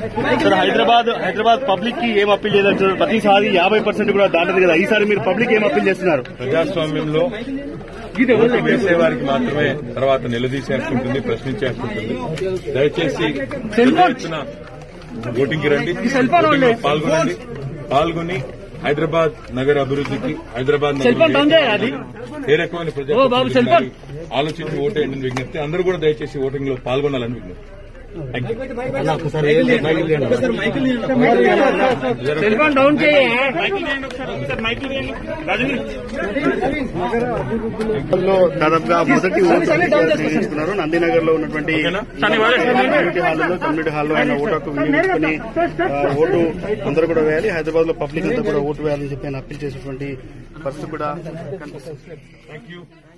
sir Hyderabad Hyderabad public కి ఏం appeal చేయాలంటారు ప్రతిసారి యాభై పర్సెంట్ కూడా దాటదు కదా ఈసారి మీరు పబ్లిక్ ఏం అప్పీల్ చేస్తున్నారు ప్రజాస్వామ్యంలో ఓటు వేసే వారికి మాత్రమే తర్వాత నిలదీసేసి ఉంటుంది ప్రశ్నించేసి ఉంటుంది దయచేసి పెద్ద ఎత్తున ఓటింగ్ కి రండి ఓటింగ్ లో పాల్గొనండి పాల్గొని హైదరాబాద్ నగర అభివృద్ధికి హైదరాబాద్ నగర అభివృద్ధికి ఏ రకమైన ప్రజా ఆలోచించి ఓటేయండి అని విజ్ఞప్తి అందరూ కూడా దయచేసి ఓటింగ్ లో పాల్గొనాలని విజ్ఞప్తి థ్యాంక్ యూ డౌన్ దాదాపుగా మొదటి ఓటు వినియోగించుకున్నారు నందినగర్ లో ఉన్నటువంటి కమ్యూనిటీ హాల్లో కమ్యూనిటీ హాల్లో ఆయన ఓటు హక్కు వినియోగించుకుని ఆ, ఓటు అందరూ కూడా వేయాలి హైదరాబాద్ లో పబ్లిక్ అంతా కూడా ఓటు వేయాలని చెప్పి ఆయన అప్పీల్ చేసినటువంటి పరిస్థితి కూడా కనిపిస్తుంది థ్యాంక్ యూ